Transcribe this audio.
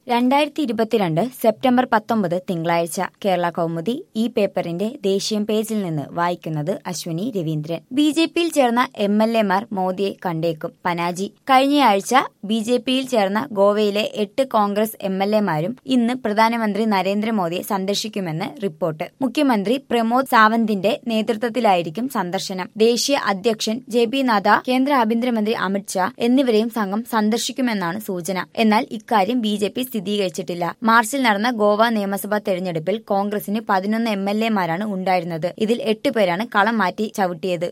രണ്ടായിരത്തി ഇരുപത്തിരണ്ട് സെപ്റ്റംബർ പത്തൊമ്പത് തിങ്കളാഴ്ച കേരള കൗമുദി ഈ പേപ്പറിന്റെ ദേശീയ പേജിൽ നിന്ന് വായിക്കുന്നത് അശ്വിനി രവീന്ദ്രൻ ബി ജെ പിയിൽ ചേർന്ന എം എൽ എമാർ മോദിയെ കണ്ടേക്കും പനാജി കഴിഞ്ഞയാഴ്ച ബി ജെ പിയിൽ ചേർന്ന ഗോവയിലെ എട്ട് കോൺഗ്രസ് എം എൽ എമാരും ഇന്ന് പ്രധാനമന്ത്രി നരേന്ദ്രമോദിയെ സന്ദർശിക്കുമെന്ന് റിപ്പോർട്ട് മുഖ്യമന്ത്രി പ്രമോദ് സാവന്തിന്റെ നേതൃത്വത്തിലായിരിക്കും സന്ദർശനം ദേശീയ അധ്യക്ഷൻ ജെ പി നദ്ദ കേന്ദ്ര ആഭ്യന്തരമന്ത്രി അമിത്ഷാ എന്നിവരെയും സംഘം സന്ദർശിക്കുമെന്നാണ് സൂചന എന്നാൽ ഇക്കാര്യം ബി ജെ പി സ്ഥിരീകരിച്ചിട്ടില്ല മാർച്ചിൽ നടന്ന ഗോവ നിയമസഭാ തെരഞ്ഞെടുപ്പിൽ കോൺഗ്രസിന് പതിനൊന്ന് എം എൽ എമാരാണ് ഉണ്ടായിരുന്നത് ഇതിൽ എട്ട് പേരാണ് കളം മാറ്റി ചവിട്ടിയത്